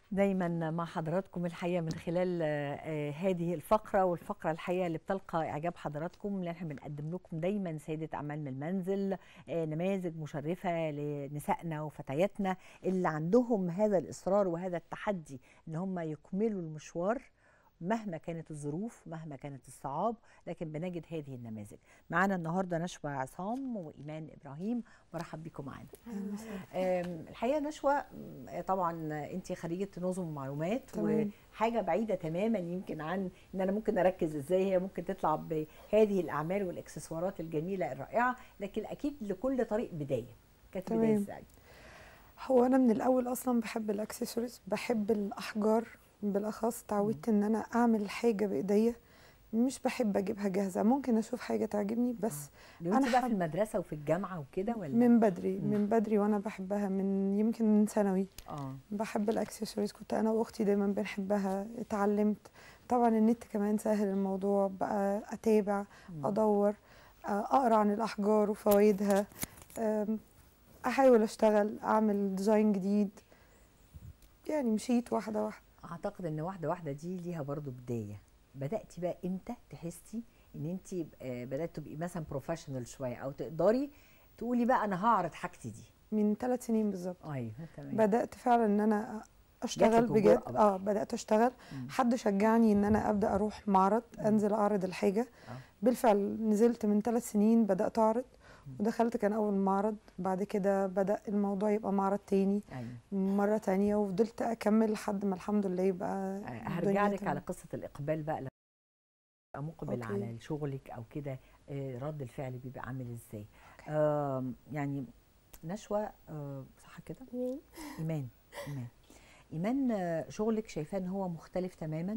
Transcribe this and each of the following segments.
دايما مع حضراتكم الحقيقه من خلال آه، هذه الفقره والفقره الحقيقه اللي بتلقى اعجاب حضراتكم اللي احنا بنقدم لكم دايما سيده اعمال من المنزل آه، نماذج مشرفه لنسائنا وفتياتنا اللي عندهم هذا الاصرار وهذا التحدي ان هم يكملوا المشوار مهما كانت الظروف مهما كانت الصعاب لكن بنجد هذه النماذج معانا النهارده نشوى عصام وايمان ابراهيم مرحب بكم معانا آم، الحقيقه نشوى آم، طبعا انت خريجه نظم ومعلومات تمام. وحاجه بعيده تماما يمكن عن ان انا ممكن اركز ازاي هي ممكن تطلع بهذه الاعمال والاكسسوارات الجميله الرائعه لكن اكيد لكل طريق بدايه كانت بدايه تمام. ازاي هو انا من الاول اصلا بحب الاكسسوارز بحب الاحجار بالاخص تعودت ان انا اعمل حاجه بايديا مش بحب اجيبها جاهزه ممكن اشوف حاجه تعجبني بس لو انت أنا بقى في حب- المدرسه وفي الجامعه وكده ولا من بدري مم. من بدري وانا بحبها من يمكن من ثانوي اه بحب الاكسسوارز كنت انا واختي دايما بنحبها اتعلمت طبعا النت كمان سهل الموضوع بقى اتابع مم. ادور آه، اقرا عن الاحجار وفوائدها آم، احاول اشتغل اعمل ديزاين جديد يعني مشيت واحده واحده اعتقد ان واحده واحده دي ليها برضو بدايه بداتي بقى امتى تحسي ان انت آه، بدات تبقي مثلا بروفيشنال شويه او تقدري تقولي بقى انا هعرض حاجتي دي من ثلاث سنين بالظبط ايوه تمام بدات فعلا ان انا اشتغل جاتلك بجد الجرأة بقى. اه بدات اشتغل مم. حد شجعني ان انا ابدا اروح معرض مم. انزل اعرض الحاجه آه. بالفعل نزلت من ثلاث سنين بدات اعرض مم. ودخلت كان اول معرض بعد كده بدا الموضوع يبقى معرض تاني ايوه مره تانية وفضلت اكمل لحد ما الحمد لله يبقى آه، هرجع الدنيا لك تمام. على قصه الاقبال بقى لما تبقى مقبل أوكي. على شغلك او كده آه، رد الفعل بيبقى عامل ازاي آم، يعني نشوى آه، صح كده مين؟ ايمان ايمان ايمان آه، شغلك شايفاه ان هو مختلف تماما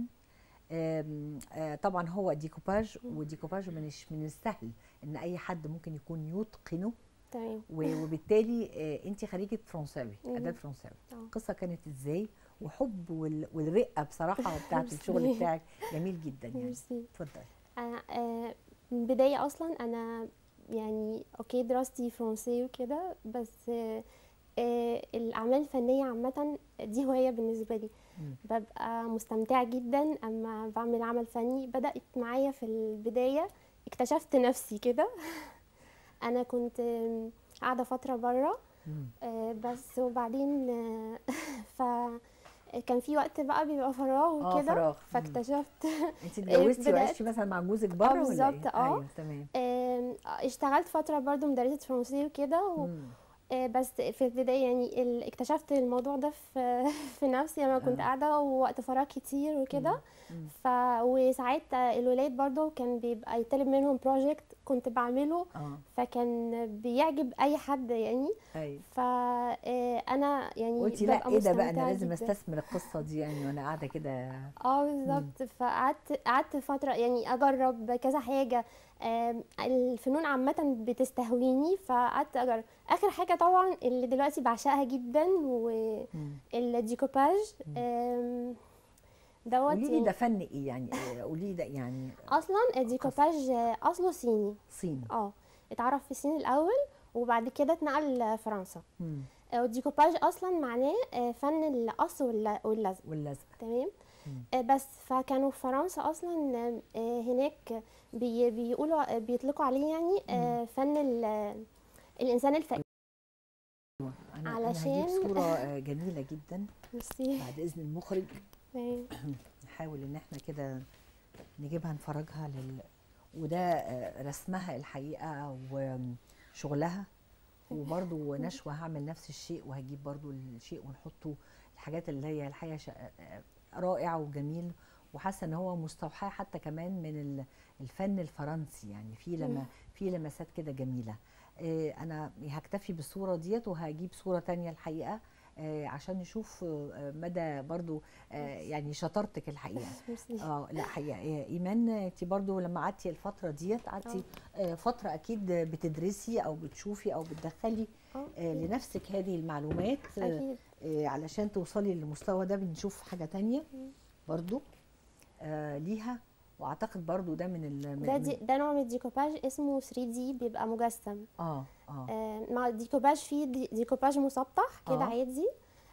آم، آه، طبعا هو ديكوباج وديكوباج مش من السهل ان اي حد ممكن يكون يتقنه تمام و- وبالتالي انت خريجه فرنساوي مم. اداب فرنساوي آه. القصه كانت ازاي وحب وال- والرقه بصراحه بتاعت الشغل ميرسي. بتاعك جميل جدا يعني ميرسي اتفضلي انا آه، من البدايه اصلا انا يعني اوكي دراستي فرنسي وكده بس آه، آه، الاعمال الفنيه عامه دي هوايه بالنسبه لي مم. ببقى مستمتعه جدا اما بعمل عمل فني بدات معايا في البدايه اكتشفت نفسي كده انا كنت آم، قاعده فتره بره مم. آه، بس وبعدين آه، ف كان في وقت بقى بيبقى فراغ اه وكده فراغ مم. فاكتشفت انت اتجوزتي بدأت- وعشتي مثلا مع جوزك بره ولا بالظبط، ايه؟ اه. ايوه تمام آم، اشتغلت فترة برضو مدرسة فرنسي وكده و- مم. آه، بس في البداية يعني ال- اكتشفت الموضوع ده في في نفسي لما كنت آه. قاعدة ووقت فراغ كتير وكده مم. ف وساعات الولاد برضو كان بيبقى يطلب منهم بروجكت كنت بعمله اه فكان بيعجب اي حد يعني ايوه فانا يعني قلتي لا ببقى ايه ده بقى انا مستمتعة لازم جداً. استثمر القصه دي يعني وانا قاعده كده اه بالظبط فقعدت قعدت فتره يعني اجرب كذا حاجه آم، الفنون عامه بتستهويني فقعدت اجرب اخر حاجه طبعا اللي دلوقتي بعشقها جدا مم. والديكوباج آم، دوت قولي لي يعني ده فن ايه يعني آه، قولي لي ده يعني اصلا الديكوباج آه، اصله صيني صيني اه اتعرف في الصين الاول وبعد كده اتنقل فرنسا مم. آه، والديكوباج اصلا معناه آه، فن القص والل- واللزق واللزق تمام مم. آه، بس فكانوا في فرنسا اصلا آه، هناك بي بيقولوا آه، بيطلقوا عليه يعني آه، فن ال- الانسان الفقير انا انا علشان- هجيب صوره آه، جميله جدا ميرسي بعد اذن المخرج تمام. نحاول ان احنا كده نجيبها نفرجها لل وده آه، رسمها الحقيقه وشغلها وبرضو نشوى هعمل نفس الشيء وهجيب برضو الشيء ونحطه الحاجات اللي هي الحقيقه شا- آه، رائع وجميل وحاسه ان هو مستوحاه حتى كمان من ال- الفن الفرنسي يعني في لما في لمسات كده جميله آه، انا هكتفي بالصوره ديت وهجيب صوره تانية الحقيقه آه، عشان نشوف آه، مدى برضو آه، يعني شطارتك الحقيقه ميرسي اه لا حقيقه إيه، ايمان انت برضو لما قعدتي الفتره ديت قعدتي آه، فتره اكيد بتدرسي او بتشوفي او بتدخلي آه، آه، لنفسك هذه المعلومات آه، اكيد آه، علشان توصلي للمستوى ده بنشوف حاجه تانية برضو آه، ليها واعتقد برضو ده من ال ده من- دي ده نوع من الديكوباج اسمه 3 دي بيبقى مجسم اه اه آه، مع الديكوباج فيه دي- ديكوباج مسطح كده آه. عادي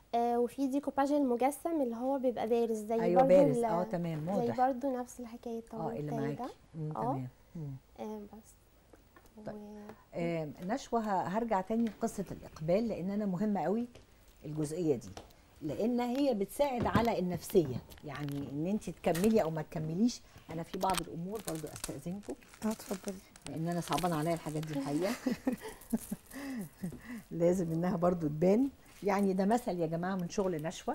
آه وفي ديكوباج المجسم اللي هو بيبقى بارز زي ايوه برضو بارز ال- اه تمام زي واضح برضو نفس الحكايه اه الطاوله اللي بتاعي معاكي ده مم، اه. تمام مم. آه بس طيب. و- آه، نشوى ه- هرجع تاني لقصه الاقبال لان انا مهمه قوي الجزئيه دي لان هي بتساعد على النفسيه يعني ان انت تكملي او ما تكمليش انا في بعض الامور برضو استاذنكم اه اتفضلي لان انا صعبان عليا الحاجات دي الحقيقه لازم انها برضو تبان يعني ده مثل يا جماعه من شغل نشوى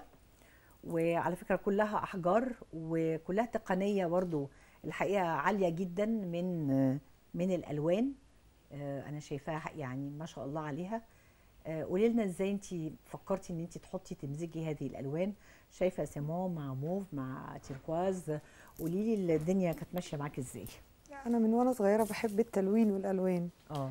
وعلى فكره كلها احجار وكلها تقنيه برضو الحقيقه عاليه جدا من من الالوان آه، انا شايفاها يعني ما شاء الله عليها آه، قولي لنا ازاي انت فكرتي ان انت تحطي تمزجي هذه الالوان شايفه سيمون مع موف مع تيركواز قولي لي الدنيا كانت ماشيه معاكي ازاي انا من وانا صغيره بحب التلوين والالوان اه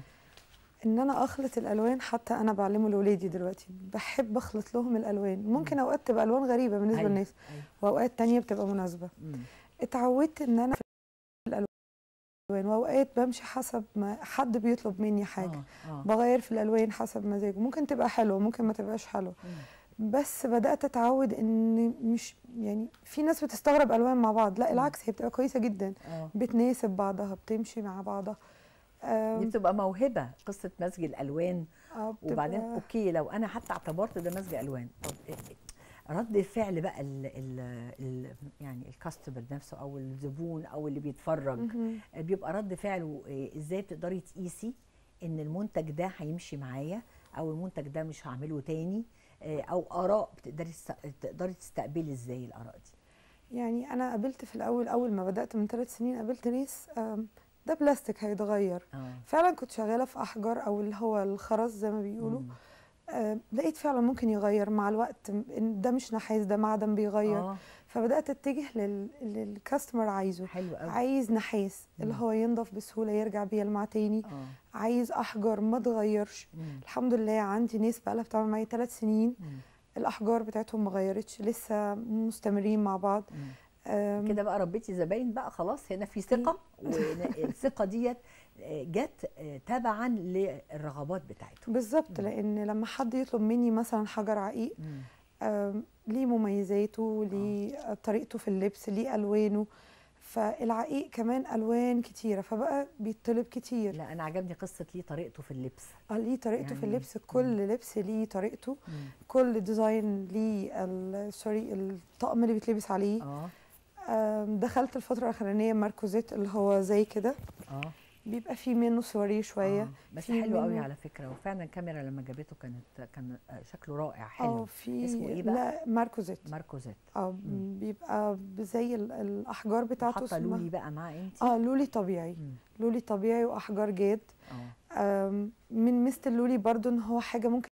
ان انا اخلط الالوان حتى انا بعلمه لاولادي دلوقتي بحب اخلط لهم الالوان ممكن اوقات تبقى الوان غريبه بالنسبه أيوة، للناس أيوة. واوقات تانية بتبقى مناسبه مم. اتعودت ان انا في الالوان واوقات بمشي حسب ما حد بيطلب مني حاجه اه اه بغير في الالوان حسب مزاجه ممكن تبقى حلوه ممكن ما تبقاش حلوه مم. بس بدات اتعود ان مش يعني في ناس بتستغرب الوان مع بعض لا العكس هي بتبقى كويسه جدا اه بتناسب بعضها بتمشي مع بعضها دي آم، بتبقى موهبه قصه مزج الالوان آه، بتبقى- وبعدين اوكي لو انا حتى اعتبرت ده مزج الوان طب إيه- رد الفعل بقى ال ال ال يعني الكاستمر نفسه او الزبون او اللي بيتفرج مهم. بيبقى رد فعله إيه، ازاي بتقدري تقيسي ان المنتج ده هيمشي معايا او المنتج ده مش هعمله تاني إيه، او اراء بتقدري تست- تقدري تستقبلي ازاي الاراء دي يعني انا قابلت في الاول اول ما بدات من ثلاث سنين قابلت ناس آم، ده بلاستيك هيتغير اه فعلا كنت شغاله في احجار او اللي هو الخرز زي ما بيقولوا مم. آه لقيت فعلا ممكن يغير مع الوقت م- إن ده مش نحاس ده معدن بيغير اه فبدات اتجه لل... للكاستمر عايزه حلو قوي عايز نحاس اللي مم. هو ينضف بسهوله يرجع بيلمع تاني اه عايز احجار ما تغيرش مم. الحمد لله عندي ناس بقالها بتعمل معايا ثلاث سنين مم. الاحجار بتاعتهم ما غيرتش لسه مستمرين مع بعض مم. آم، كده بقى ربيتي زباين بقى خلاص هنا في ثقه والثقه ديت آه، جت آه، تبعا للرغبات بتاعتهم بالظبط مم. لان لما حد يطلب مني مثلا حجر عقيق مم. آم، ليه مميزاته ليه طريقته في اللبس ليه الوانه فالعقيق كمان الوان كتيره فبقى بيطلب كتير لا انا عجبني قصه ليه طريقته في اللبس اه ليه طريقته في يعني- اللبس كل لبس ليه طريقته مم. كل ديزاين ليه ال- سوري الطقم اللي بيتلبس عليه اه آم، دخلت الفتره الاخرانيه ماركوزيت اللي هو زي كده اه بيبقى فيه منه سواريه شويه آه. بس في حلو قوي منه- على فكره وفعلا الكاميرا لما جابته كانت كان آه، شكله رائع اه حلو في اسمه إيه بقى؟ لا ماركوزيت ماركوزيت اه مم. بيبقى زي ال- الاحجار بتاعته حاطه اسمها- لولي بقى مع انت اه لولي طبيعي مم. لولي طبيعي واحجار جاد اه آم، من مثل اللولي برضو ان هو حاجه ممكن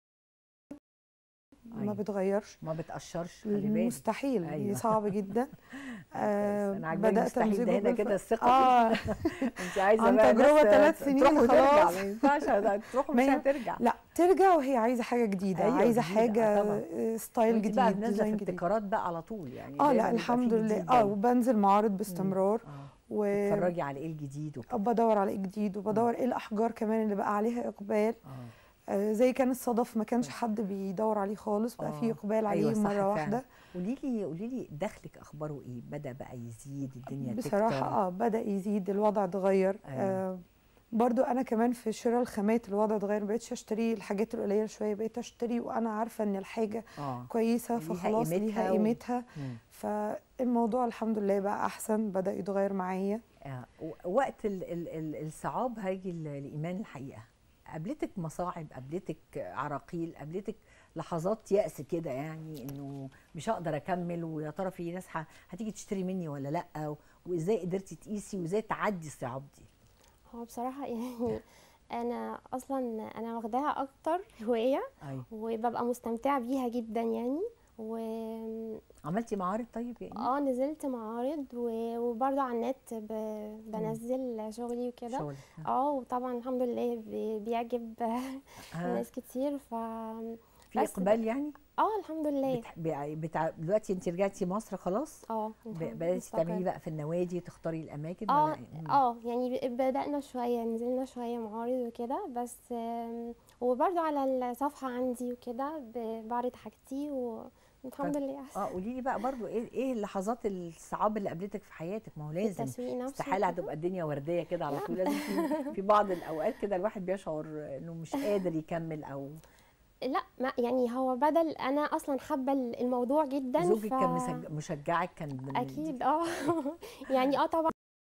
ما أيوة. بتغيرش ما بتقشرش خلي بالك مستحيل أيوة. أيوة. صعب جدا آه آه، انا عجباني بدأت مستحيل ده أمزجه هنا كده بالف- الثقه اه انت عايزه عن بقى تجربة ناس ثلاث سنين تروح وترجع خلاص. ما ينفعش تروح ما مش ين- هترجع لا ترجع وهي عايزه حاجه جديده أيوة، عايزه جديدة، حاجه آه، طبعاً. آه، ستايل وانت جديد بقى نازله في ديزاين جديد ابتكارات بقى على طول يعني اه دايماً لا يبقى الحمد في لله جديد اه جاي. وبنزل معارض باستمرار اه و تتفرجي على ايه الجديد وكده آه، بدور على ايه جديد وبدور ايه الاحجار كمان اللي بقى عليها اقبال اه آه، زي كان الصدف ما كانش حد بيدور عليه خالص بقى آه، في اقبال عليه أيوة صح مره فعلاً. واحده قولي لي قولي لي دخلك اخباره ايه بدا بقى يزيد الدنيا بصراحه تكتر اه بدا يزيد الوضع اتغير أيوة. آه برضو انا كمان في شراء الخامات الوضع اتغير مبقتش اشتري الحاجات القليله شويه بقيت اشتري وانا عارفه ان الحاجه اه كويسه ليها فخلاص قيمتها ليها و- قيمتها مم. فالموضوع الحمد لله بقى احسن بدا يتغير معايا آه. و- وقت ال ال ال الصعاب هيجي ال- الايمان الحقيقه قابلتك مصاعب قابلتك عراقيل قابلتك لحظات يأس كده يعني انه مش هقدر اكمل ويا ترى في ناس ه- هتيجي تشتري مني ولا لا وازاي قدرتي تقيسي وازاي تعدي الصعاب دي هو بصراحه يعني انا اصلا انا واخداها اكتر هوايه ايوه وببقى مستمتعه بيها جدا يعني و عملتي معارض طيب يعني اه نزلت معارض و- وبرضه على النت ب- بنزل شغلي وكده شغل اه وطبعا الحمد لله بي- بيعجب ها ناس كتير ف في بس اقبال يعني اه الحمد لله بتح... بع- بتع... دلوقتي انت رجعتي مصر خلاص اه ب... الحمد بداتي مستقر. تعملي بقى في النوادي تختاري الاماكن اه ولا إيه؟ مم. اه يعني ب- بدأنا شوية نزلنا شوية معارض وكده بس آم، وبرضو على الصفحه عندي وكده ب- بعرض حاجتي والحمد طب- لله اه قولي لي بقى برضو ايه ايه اللحظات الصعاب اللي قابلتك في حياتك ما هو لازم التسويق نفسه استحاله وكده. هتبقى الدنيا ورديه كده على طول لازم في, في بعض الاوقات كده الواحد بيشعر انه مش قادر يكمل او لا ما يعني هو بدل انا اصلا حابه الموضوع جدا زوجك ف... كان مسج- مشجعك كان من اكيد اه يعني اه طبعا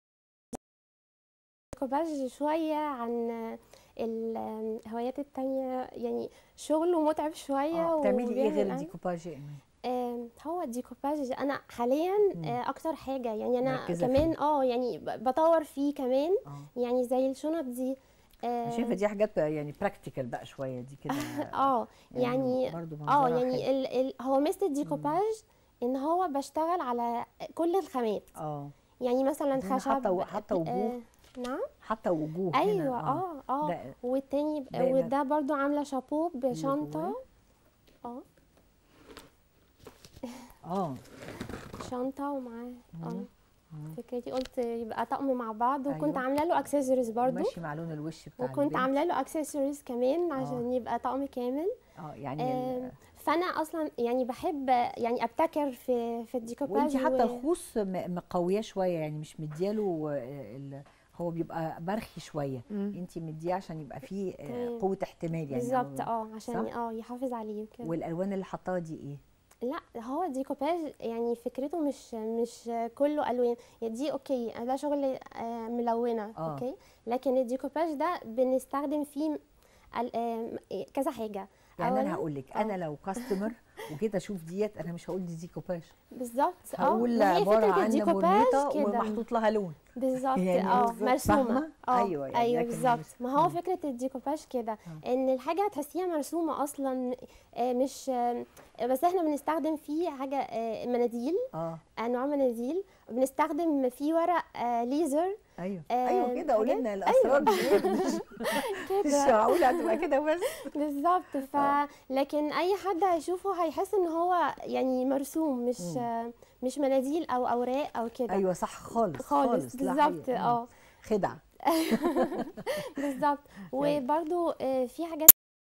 كوباج شويه عن الهوايات التانية يعني شغل ومتعب شويه اه بتعملي ايه وبيعمل غير أنا- الديكوباج يا ايمان آم، هو الديكوباج انا حاليا مم. آه، اكتر حاجه يعني انا مركزة كمان فيه. اه يعني ب- بطور فيه كمان اه يعني زي الشنط دي أنا آه، شايفه دي حاجات يعني براكتيكال بقى شويه دي كده اه يعني برضو اه منظرها يعني حلو. ال ال هو ميزه الديكوباج ان هو بشتغل على كل الخامات اه يعني مثلا هنا خشب حتى و- حتى وجوه. آه نعم حتى وجوه هنا، ايوه اه اه ده والتاني ب- باينة. وده برضو عامله شابو اللي بشنطه جواه. اه اه شنطه ومعاه اه مم. مم. فكرتي قلت يبقى طقم مع بعض وكنت أيوة. عامله له اكسسوارز برضو ماشي مع لون الوش بتاع وكنت البنت. عامله له اكسسوارز كمان آه. عشان يبقى طقم كامل اه يعني آم، ال- فانا اصلا يعني بحب يعني ابتكر في في الديكوباج وانت حتى و- الخوص م- مقويه شويه يعني مش مدياله آه، ال- هو بيبقى برخي شويه مم. انت مديه عشان يبقى فيه آه، تمام. قوه احتمال يعني بالظبط أو- اه عشان صح؟ اه يحافظ عليه وكده والالوان اللي حطاها دي ايه لا هو الديكوباج يعني فكرته مش مش كله الوان يعني دي اوكي ده شغل آه، ملونه آه. اوكي لكن الديكوباج ده بنستخدم فيه ال- آم، كذا حاجه يعني انا أولاً- هقول لك آه. انا لو كاستمر وجيت اشوف ديت انا مش هقول دي ديكوباج بالظبط اه هقول ما هي عباره فكرة عن الديكوباج مرمطه كده. ومحطوط لها لون بالظبط يعني اه بالظبط. مرسومه فاهمة؟ اه أيوة يعني ايوه لكن بالظبط مش- ما هو مم. فكره الديكوباج كده آه. ان الحاجه تحسيها مرسومه اصلا آه، مش آه، بس احنا بنستخدم فيه حاجه آه، مناديل اه انواع مناديل بنستخدم فيه ورق آه، ليزر ايوه آه، ايوه كده قولي حاجات- لنا الاسرار دي. مش كده معقوله هتبقى كده بس بالظبط ف لكن اي حد هيشوفه هيحس ان هو يعني مرسوم مش مم. آه، مش مناديل او اوراق او كده ايوه صح خالص خالص لا بالظبط حقيقي. مم. اه خدعه بالظبط وبرده في حاجات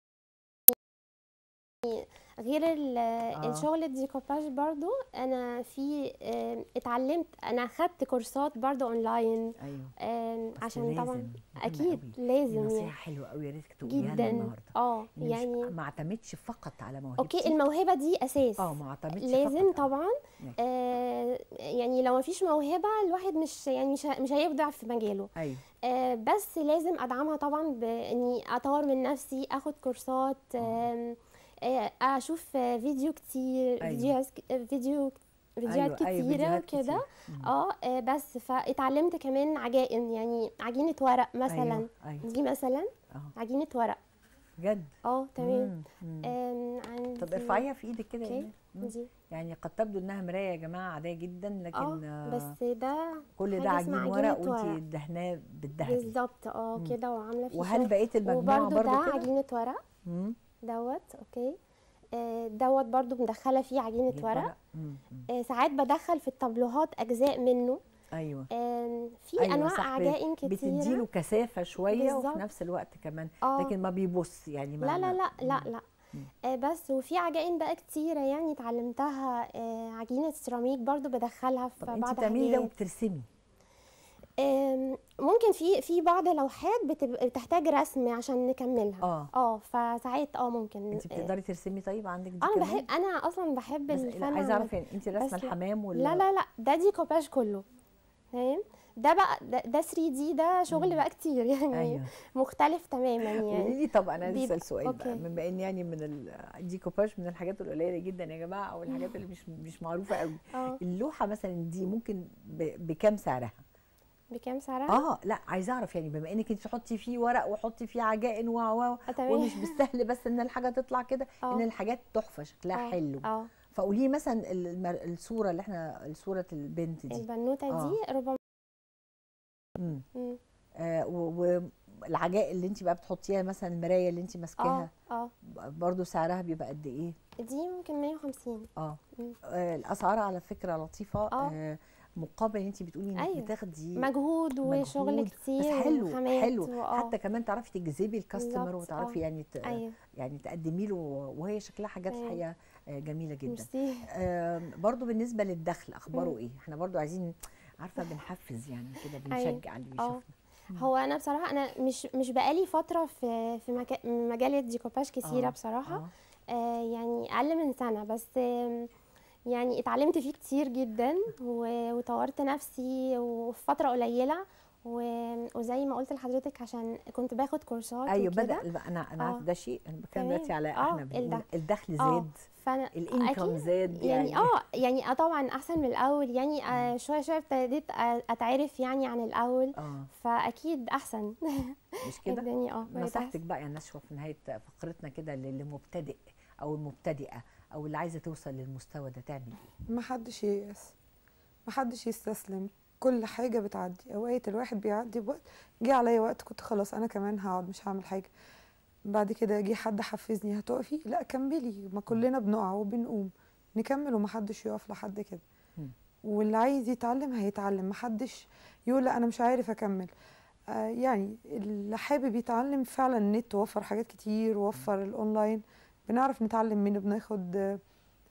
غير ال- آه. الشغل الديكوباج برضو انا في آه، اتعلمت انا خدت كورسات برضو اونلاين ايوه آه، أصل عشان طبعا لازم، مهم اكيد قوي. دي لازم نصيحه يعني حلوه قوي يا ريتك تقوليها لنا جدا النهارده اه إن يعني مش ما اعتمدش فقط على موهبتي اوكي الموهبه دي اساس اه ما اعتمدش لازم فقط على- طبعا ماشي. آه يعني لو ما فيش موهبه الواحد مش يعني مش ه- مش هيبدع في مجاله ايوه آه بس لازم ادعمها طبعا باني اطور من نفسي اخد كورسات آم، آه اشوف آه، فيديو كتير أيوة. فيديوهات ك- فيديو فيديوهات أيوة، كتيره أيوة، فيديوهات وكده كتير. مم. اه آه، بس فاتعلمت كمان عجائن يعني عجينه ورق مثلا ايوه ايوه دي مثلا اه عجينه ورق بجد اه تمام مم، مم. آم، عندي طب ارفعيها في ايدك كده يا اوكي إيمان. مم. دي يعني قد تبدو انها مرايه يا جماعه عاديه جدا لكن اه آه، بس ده كل ده حاجة اسمها عجين عجينة ورق وانت ورق. دهناه بالذهبي بالظبط اه مم. كده وعامله فيه وهل شغل. بقيه المجموعه وبرده برضو ده كده عجينه ورق مم. دوت اوكي آه، دوت برضو مدخله فيه عجينه عجين ورق مم، مم. آه، ساعات بدخل في الطابلوهات اجزاء منه ايوه آم، في أيوة انواع صح، ب- عجائن بتديله كتيره كثافه شويه بالظبط. وفي نفس الوقت كمان اه لكن ما بيبص يعني ما لا لا لا لا مم. لا مم. آه، بس وفي عجائن بقى كتيره يعني اتعلمتها آه، عجينه سيراميك برضو بدخلها في طب انت بعض بتعملي ده حاجات وبترسمي آم، ممكن في في بعض لوحات بتبقى بتحتاج رسم عشان نكملها اه اه فساعات اه ممكن انت آه، بتقدري ترسمي طيب عندك دي انا كمان بحب انا اصلا بحب بس لا، الفن عايزه عامة. اعرف يعني انت رسمه بس لا. الحمام ولا لا لا لا ده ديكوباج كله تمام ده بقى ده, ده 3 دي ده شغل مم. بقى كتير يعني ايوه مختلف تماما قولي يعني لي طب انا عايزه بيبقى- اسال سؤال بقى أوكي. بما ان يعني من ال- الديكوباج من الحاجات القليله جدا يا جماعه او الحاجات اللي مش مش معروفه قوي اه اللوحه مثلا دي ممكن ب- بكام سعرها بكام سعرها؟ اه لا عايزه اعرف يعني بما انك انت تحطي فيه ورق وحطي فيه عجائن و و آه، تمام ومش بالسهل بس ان الحاجه تطلع كده ان اه الحاجات تحفه شكلها آه، حلو اه فقولي لي مثلا المر- الصوره اللي احنا صوره البنت دي البنوته آه. دي 400 امم مم. آه و- والعجائن اللي انت بقى بتحطيها مثلا المرايه اللي انت اه ماسكاها اه برضو سعرها بيبقى قد ايه دي ممكن 150 اه مم. آه، الاسعار على فكره لطيفه آه. آه، مقابل انت بتقولي انك أيوة. بتاخدي مجهود وشغل مجهود، كتير بس حلو وخامات حلو وآه. حتى كمان تعرفي تجذبي الكاستمر بالظبط، وتعرفي آه. يعني ت... ايوه يعني تقدمي له وهي شكلها حاجات أيوة. الحقيقه آه، جميله جدا ميرسي آم، برضو بالنسبه للدخل اخباره مم. ايه احنا برضو عايزين عارفه بنحفز يعني كده أيوة. بنشجع اللي آه. بيشوفنا مم. هو انا بصراحه انا مش مش بقالي فتره في في مكا- مجال الديكوباج كتيره آه، بصراحه آه. آه يعني اقل من سنه بس آم، يعني اتعلمت فيه كتير جدا و- وطورت نفسي وفي فتره قليله و- وزي ما قلت لحضرتك عشان كنت باخد كورسات ايوه وكده بدا الب- انا انا عارفه آه. ده شيء انا بتكلم تمام. دلوقتي على آه، احنا بنقول الدخل. الدخل آه، زاد فانا الانكم أكيد زاد يعني اه يعني اه طبعا احسن من الاول يعني آه شويه شويه ابتديت آه، اتعرف يعني عن الاول اه فاكيد احسن مش كده الدنيا اه بقت نصيحتك أحسن. بقى يا نشوى في نهايه فقرتنا كده للي مبتدئ او المبتدئه او اللي عايزه توصل للمستوى ده تعمل ايه محدش ييأس محدش يستسلم كل حاجة بتعدي أوقات الواحد بيعدي بوقت جه عليا وقت كنت خلاص أنا كمان هقعد مش هعمل حاجة بعد كده جه حد حفزني هتقفي لا كملي ما كلنا بنقع وبنقوم نكمل ومحدش يقف لحد كده مم. واللي عايز يتعلم هيتعلم محدش يقول لا أنا مش عارف أكمل آه يعني اللي حابب يتعلم فعلا النت وفر حاجات كتير وفر الأونلاين بنعرف نتعلم منه بناخد آه،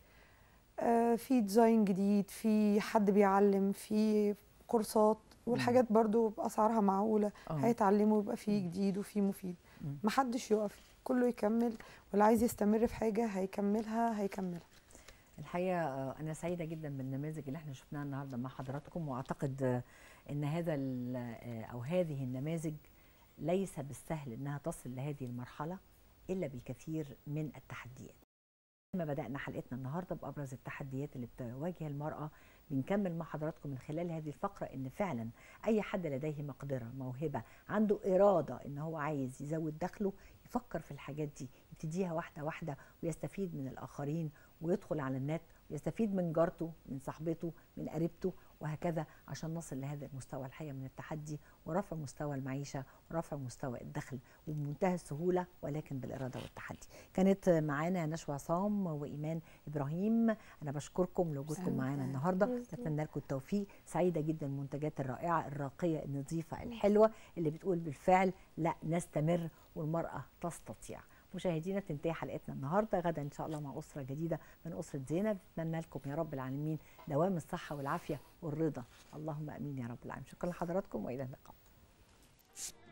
آه، في ديزاين جديد في حد بيعلم في كورسات والحاجات برضو بأسعارها معقولة آه. هيتعلموا يبقى في جديد وفي مفيد مم. محدش يقف كله يكمل واللي عايز يستمر في حاجة هيكملها هيكملها الحقيقه آه، انا سعيده جدا بالنماذج اللي احنا شفناها النهارده مع حضراتكم واعتقد آه، ان هذا ال- آه، او هذه النماذج ليس بالسهل انها تصل لهذه المرحله الا بالكثير من التحديات ما بدأنا حلقتنا النهارده بأبرز التحديات اللي بتواجه المرأة بنكمل مع حضراتكم من خلال هذه الفقرة إن فعلا أي حد لديه مقدرة موهبة عنده إرادة إن هو عايز يزود دخله يفكر في الحاجات دي يبتديها واحدة واحدة ويستفيد من الآخرين ويدخل على النت ويستفيد من جارته من صاحبته من قريبته وهكذا عشان نصل لهذا المستوى الحقيقة من التحدي ورفع مستوى المعيشة ورفع مستوى الدخل وبمنتهى السهولة ولكن بالإرادة والتحدي كانت معانا نشوى عصام وإيمان إبراهيم أنا بشكركم لوجودكم شكراً. معانا النهاردة شكراً. نتمنى لكم التوفيق سعيدة جدا المنتجات الرائعة الراقية النظيفة الحلوة اللي بتقول بالفعل لا نستمر والمرأة تستطيع مشاهدينا تنتهي حلقتنا النهارده غدا ان شاء الله مع اسره جديده من اسره زينب نتمنى لكم يا رب العالمين دوام الصحه والعافيه والرضا اللهم امين يا رب العالمين شكرا لحضراتكم والى اللقاء